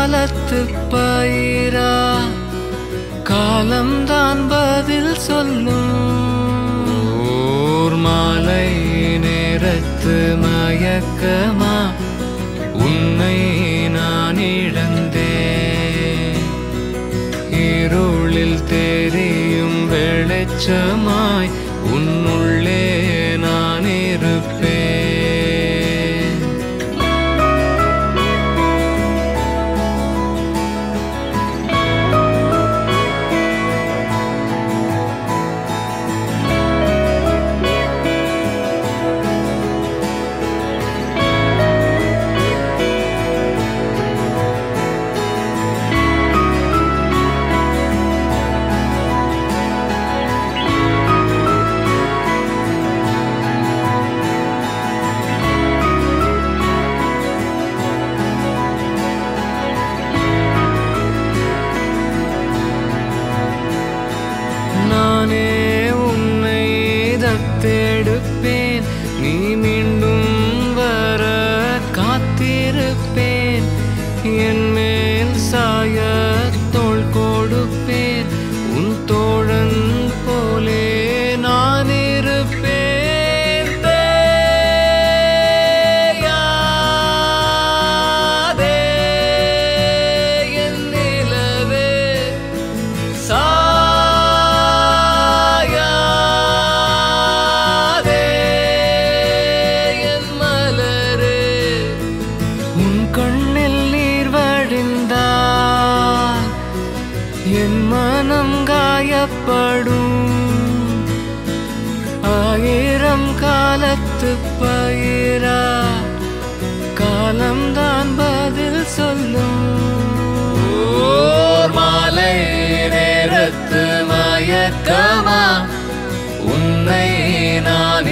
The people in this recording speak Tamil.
காலத்து பயிரா காலம்தான் பதில் சொல்லும் ஓர் மாலை நேரத்து மயக்கமா உன்னை நான் இழந்தேன் இருளில் தெரியும் வெளிச்சமாய் உன்னுள்ளே நான் இருப்பேன் நானே உன்னை தத்தெடுப்பேன் நீ மீண்டும் வர காத்திருப்பேன் என் மேல் சாய தோள் கொடுப்பேன் உன் தோழன் போலே நான் இருப்பேன் தேயாதே என் நிலவே சாயாதே என் மலரே உன் கண்ணில் நீர் வழிந்தால் என் மனம் காயப்படும் ஆயிரம் காலத்து பயிரா காலம்தான் பதில் சொல்லும் ஓர் மாலை நேரத்து மயக்கமா உன்னை நான்